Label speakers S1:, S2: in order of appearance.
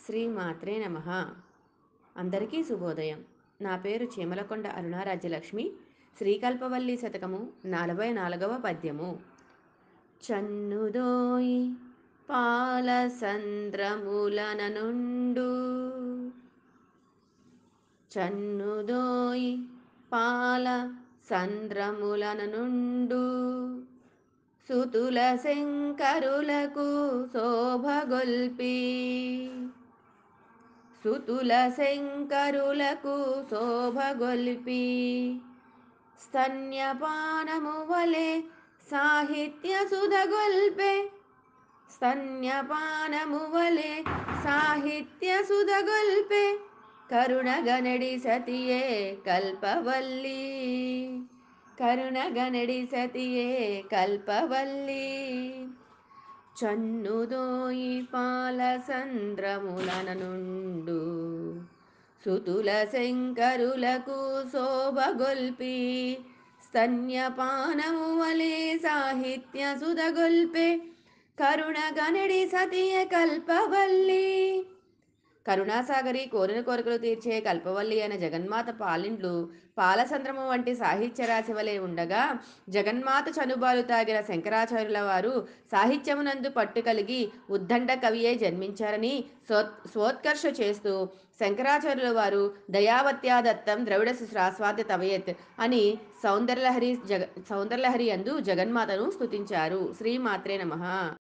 S1: శ్రీమాత్రే నమ అందరికీ శుభోదయం నా పేరు చీమలకొండ అరుణారాజ్యలక్ష్మి శ్రీకల్పవల్లి శతకము నలభై నాలుగవ పద్యము చన్నుదోయి పాలసంద్రములననుండు చన్నుదోయి పాల సంద్రములననుండు సుతుల శంకరులకు శోభగొల్పి సుతుల శంకరులకు శోభగొల్పి స్తన్యపానము వలె సాహిత్య సుధగొల్పే స్తన్యపానము వలె సాహిత్య సుధగొల్పే కరుణగనడి సతియే కల్పవల్లి కరుణగనడి సతియే కల్పవల్లి చన్నుదోయి పాల సంద్రములననుండు సుతుల శంకరులకు శోభగొల్పి స్తన్యపానము వలె సాహిత్య సుధగొల్పే కరుణగనడి సతియ కల్పవల్లి కరుణాసాగరి కోరిన కోరికలు తీర్చే కల్పవల్లి అయిన జగన్మాత పాలిండ్లు పాలసంద్రము వంటి సాహిత్య రాశి వలె ఉండగా జగన్మాత చనుబాలు తాగిన శంకరాచార్యుల వారు సాహిత్యమునందు పట్టు కలిగి ఉద్దండ కవియే జన్మించారని సో స్వోత్కర్ష చేస్తూ శంకరాచార్యుల వారు దయావత్యాదత్తం ద్రవిడ శాస్వాద్య తవయత్ అని సౌందర్యలహరి జగ సౌందర్యలహరి అందు జగన్మాతను స్తుతించారు శ్రీమాత్రే నమ